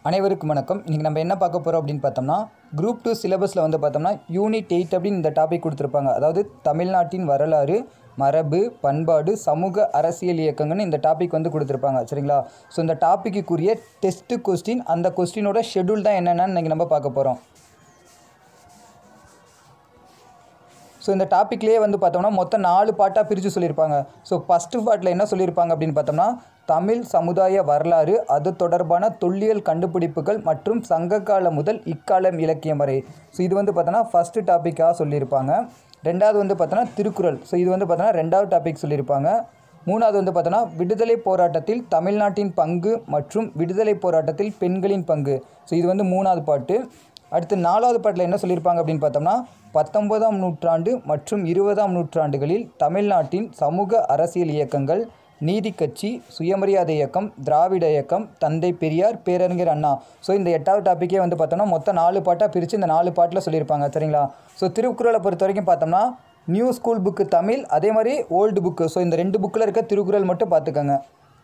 அனைவருக்கும் வணக்கம் இன்றைக்கி நம்ம என்ன பார்க்க போகிறோம் அப்படின்னு பார்த்தோம்னா குரூப் டூ சிலபஸில் வந்து பார்த்தோம்னா யூனிட் எயிட் அப்படின்னு இந்த டாபிக் கொடுத்துருப்பாங்க அதாவது தமிழ்நாட்டின் வரலாறு மரபு பண்பாடு சமூக அரசியல் இயக்கங்கள்னு இந்த டாபிக் வந்து கொடுத்துருப்பாங்க சரிங்களா ஸோ இந்த டாப்பிக்குரிய டெஸ்ட்டு கொஸ்டின் அந்த கொஸ்டினோட ஷெடியூல் தான் என்னென்னு இன்றைக்கி நம்ம பார்க்க போகிறோம் ஸோ இந்த டாப்பிக்லேயே வந்து பார்த்தோம்னா மொத்தம் நாலு பாட்டாக பிரித்து சொல்லியிருப்பாங்க ஸோ ஃபஸ்ட்டு பாட்டில் என்ன சொல்லியிருப்பாங்க அப்படின்னு பார்த்தோம்னா தமிழ் சமுதாய வரலாறு அது தொடர்பான தொல்லியல் கண்டுபிடிப்புகள் மற்றும் சங்ககாலம் முதல் இக்காலம் இலக்கியம் வரை ஸோ இது வந்து பார்த்தோன்னா ஃபஸ்ட்டு டாப்பிக்காக சொல்லியிருப்பாங்க ரெண்டாவது வந்து பார்த்தோன்னா திருக்குறள் ஸோ இது வந்து பார்த்தோன்னா ரெண்டாவது டாபிக் சொல்லியிருப்பாங்க மூணாவது வந்து பார்த்தோன்னா விடுதலை போராட்டத்தில் தமிழ்நாட்டின் பங்கு மற்றும் விடுதலை போராட்டத்தில் பெண்களின் பங்கு ஸோ இது வந்து மூணாவது பாட்டு அடுத்து நாலாவது பாட்டில் என்ன சொல்லியிருப்பாங்க அப்படின்னு பார்த்தோம்னா பத்தொன்பதாம் நூற்றாண்டு மற்றும் இருபதாம் நூற்றாண்டுகளில் தமிழ்நாட்டின் சமூக அரசியல் இயக்கங்கள் நீதி கட்சி சுயமரியாதை இயக்கம் திராவிட இயக்கம் தந்தை பெரியார் பேரறிஞர் அண்ணா ஸோ இந்த எட்டாவது டாப்பிக்கே வந்து பார்த்தோம்னா மொத்தம் நாலு பாட்டாக பிரித்து இந்த நாலு பாட்டில் சொல்லியிருப்பாங்க சரிங்களா ஸோ திருக்குறளை பொறுத்த வரைக்கும் பார்த்தோம்னா நியூ ஸ்கூல் புக்கு தமிழ் அதே மாதிரி ஓல்டு புக்கு ஸோ இந்த ரெண்டு புக்கில் இருக்க திருக்குறள் மட்டும் பார்த்துக்கோங்க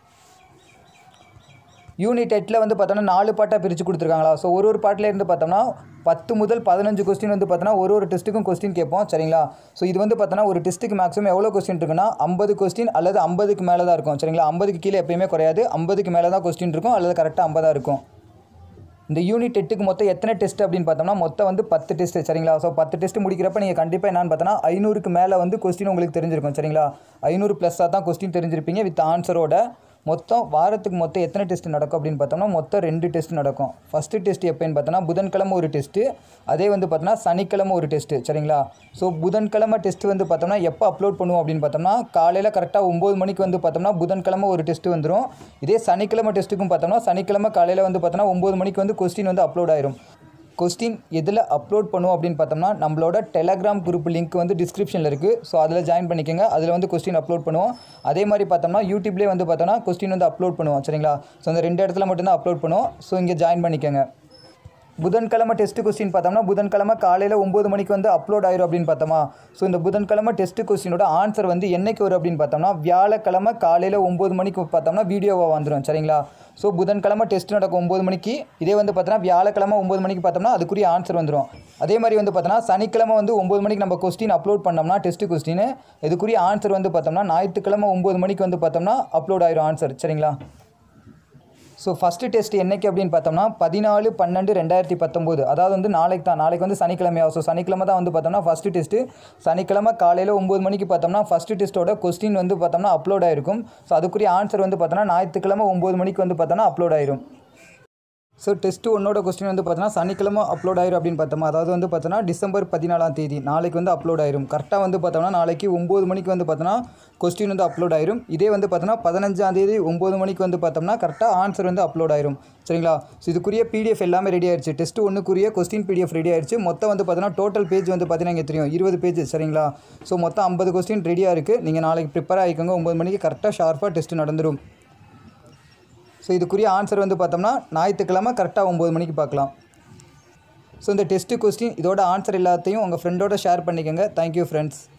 யூனிட் எட்டில் வந்து பார்த்தோம்னா நாலு பாட்டாக பிரித்து கொடுத்துருக்காங்களா ஸோ ஒரு ஒரு பாட்டில் இருந்து பார்த்தோம்னா பத்து முதல் பதினஞ்சு கொஸ்டின் வந்து பார்த்தோன்னா ஒரு ஒரு டெஸ்ட்டுக்கும் கொஸ்டின் கேட்போம் சரிங்களா ஸோ இது வந்து பார்த்தோன்னா ஒரு டெஸ்ட்டுக்கு மேக்ஸிமம் எவ்வளோ கொஸ்டின் இருக்குன்னா ஐம்பது கொஸ்டின் அல்லது ஐம்பதுக்கு மேலே தான் இருக்கும் சரிங்களா ஐம்பதுக்கு கீழே எப்பயுமே குறையாது ஐம்பதுக்கு மேலே தான் கொஸ்டின் இருக்கும் அல்லது கரெக்டாக ஐம்பதாக இருக்கும் இந்த யூனிட் எட்டுக்கு மொத்தம் எத்தனை டெஸ்ட் அப்படின்னு பார்த்தோம்னா மொத்தம் வந்து பத்து டெஸ்ட் சரிங்களா ஸோ பத்து டெஸ்ட் முடிக்கிறப்ப நீங்கள் கண்டிப்பாக என்னன்னு பார்த்தோன்னா ஐநூறுக்கு மேலே வந்து கொஸ்டின் உங்களுக்கு தெரிஞ்சிருக்கும் சரிங்களா ஐநூறு ப்ளஸ்ஸாக தான் கொஸ்டின் தெரிஞ்சிருப்பீங்க வித் ஆன்சரோட மொத்தம் வாரத்துக்கு மொத்தம் எத்தனை டெஸ்ட் நடக்கும் அப்படின்னு பார்த்தோம்னா மொத்தம் ரெண்டு டெஸ்ட் நடக்கும் ஃபஸ்ட்டு டெஸ்ட் எப்போன்னு பார்த்தோன்னா புதன்கிழமை ஒரு டெஸ்ட்டு அதே வந்து பார்த்தோன்னா சனிக்கிழமை ஒரு டெஸ்ட்டு சரிங்களா ஸோ புதன்கிழமை டெஸ்ட் வந்து பார்த்தோம்னா எப்போ அப்லோட் பண்ணுவோம் அப்படின்னு பார்த்தோம்னா காலையில் கரெக்டாக ஒம்பது மணிக்கு வந்து பார்த்தோம்னா புதன்கிழமை ஒரு டெஸ்ட் வந்துடும் இதே சனிக்கிழமை டெஸ்ட்டுக்கும் பார்த்தோம்னா சனிக்கிழமை காலையில் வந்து பார்த்தோம்னா ஒம்பது மணிக்கு வந்து கொஸ்டின் வந்து அப்லோட் ஆயிரும் கொஸ்டின் எதில் அப்லோட் பண்ணுவோம் அப்படின்னு பார்த்தோம்னா நம்மளோட டெலகிராம் குரூப் லிங்க் வந்து டிஸ்கிரிப்ஷனில் இருக்குது ஸோ அதில் ஜாயின் பண்ணிக்கோங்க அதில் வந்து கொஸ்டின் அப்லோட் பண்ணுவோம் அதே மாதிரி பார்த்தோம்னா யூடியூப்லேயே வந்து பார்த்தோம்னா கொஸ்டின் வந்து அப்லோட் பண்ணுவோம் சரிங்களா ஸோ அந்த ரெண்டு இடத்துல மட்டும்தான் அப்லோட் பண்ணுவோம் ஸோ இங்கே ஜாயின் பண்ணிக்கோங்க புதன்கிழமை டெஸ்ட் கொஸ்டின் பார்த்தோம்னா புதன்கிழமை காலையில் ஒம்பது மணிக்கு வந்து அப்லோட் ஆயிரும் அப்படின்னு பார்த்தோமா ஸோ இந்த புதன்கிழமை டெஸ்ட் கொஸ்டினோட ஆன்சர் வந்து என்னைக்கு வரும் அப்படின்னு பார்த்தோம்னா வியாழக்கிழமை காலையில் ஒம்பது மணிக்கு பார்த்தோம்னா வீடியோவாக வந்துடும் சரிங்களா ஸோ புதன்கிழமை டெஸ்ட் நடக்கும் ஒம்பது மணிக்கு இதே வந்து பார்த்தோன்னா வியாழக்கிழமை ஒம்பது மணிக்கு பார்த்தோம்னா அதுக்குரிய ஆன்சர் வந்துடும் அதே மாதிரி வந்து பார்த்தோன்னா சனிக்கிழமை வந்து ஒம்பது மணிக்கு நம்ம கொஸ்டின் அப்லோட் பண்ணோம்னா டெஸ்ட் கொஸ்டின் இதுக்குரிய ஆன்சர் வந்து பார்த்தோம்னா ஞாயிற்றுக்கிழமை ஒம்பது மணிக்கு வந்து பார்த்தோம்னா அப்லோட் ஆயிரும் ஆன்சர் சரிங்களா ஸோ ஃபஸ்ட்டு டெஸ்ட் என்னைக்கு அப்படின்னு பார்த்தோம்னா பதினாலு பன்னெண்டு ரெண்டாயிரத்தி பத்தொம்போது அதாவது வந்து நாளைக்கு தான் நாளைக்கு வந்து சனிக்கிழமையாகும் ஸோ சனிக்கிழமை தான் வந்து பார்த்தோம்னா ஃபஸ்ட்டு டெஸ்ட்டு சனிக்கிழமை காலையில் ஒம்பது மணிக்கு பார்த்தோம்னா ஃபஸ்ட்டு டெஸ்ட்டோட கொஸ்டின் வந்து பார்த்தோம்னா அப்லோட் ஆயிருக்கும் ஸோ அதுக்குரிய ஆன்சர் வந்து பார்த்தோம்னா ஞாயிற்றுக்கிழமை ஒம்பது மணிக்கு வந்து பார்த்தோம்னா அப்லோட் ஆயிரும் ஸோ டெஸ்ட்டு ஒன்னோட கொஸ்டின் வந்து பார்த்தோன்னா சனிக்கிழமை அப்லோட் ஆயிரும் அப்படின்னு பார்த்தோமா அதாவது வந்து பார்த்தோன்னா டிசம்பர் பதினாலாம் தேதி நாளைக்கு வந்து அப்லோட் ஆயிரும் கரெக்டாக வந்து பார்த்தோம்னா நாளைக்கு ஒம்பது மணிக்கு வந்து பார்த்தோன்னா கொஸ்டின் வந்து அப்லோட் ஆயிரும் இதே வந்து பார்த்தோன்னா பதினஞ்சாம் தேதி ஒம்பது மணிக்கு வந்து பார்த்தோம்னா கரெக்டாக ஆன்சர் வந்து அப்லோட் ஆயிரும் சரிங்களா ஸோ இதுக்குரிய பிடிஎஃப் எல்லாமே ரெடி ஆயிடுச்சு டெஸ்ட் ஒன்றுக்குரிய கொஸ்டின் பிடிஎஃப் ரெடி ஆயிடுச்சு மொத்தம் வந்து பார்த்தோன்னா டோட்டல் பேஜ் வந்து பார்த்தீங்கன்னா இங்கே தெரியும் இருபது பேஜ் சரிங்களா ஸோ மொத்தம் ஐம்பது கொஸ்டின் ரெடியாக இருக்குது நீங்கள் நாளைக்கு ப்ரிப்பேர் ஆகிக்கோங்க ஒம்பது மணிக்கு கரெக்டாக ஷார்ப்பாக டெஸ்ட் நடந்துடும் ஸோ இதுக்குரிய ஆன்சர் வந்து பார்த்தோம்னா ஞாயிற்றுக்கிழமை கரெக்டாக ஒம்பது மணிக்கு பார்க்கலாம் ஸோ இந்த டெஸ்ட்டு கொஸ்டின் இதோட ஆன்சர் எல்லாத்தையும் உங்கள் ஃப்ரெண்டோட ஷேர் பண்ணிக்கோங்க தேங்க்யூ ஃப்ரெண்ட்ஸ்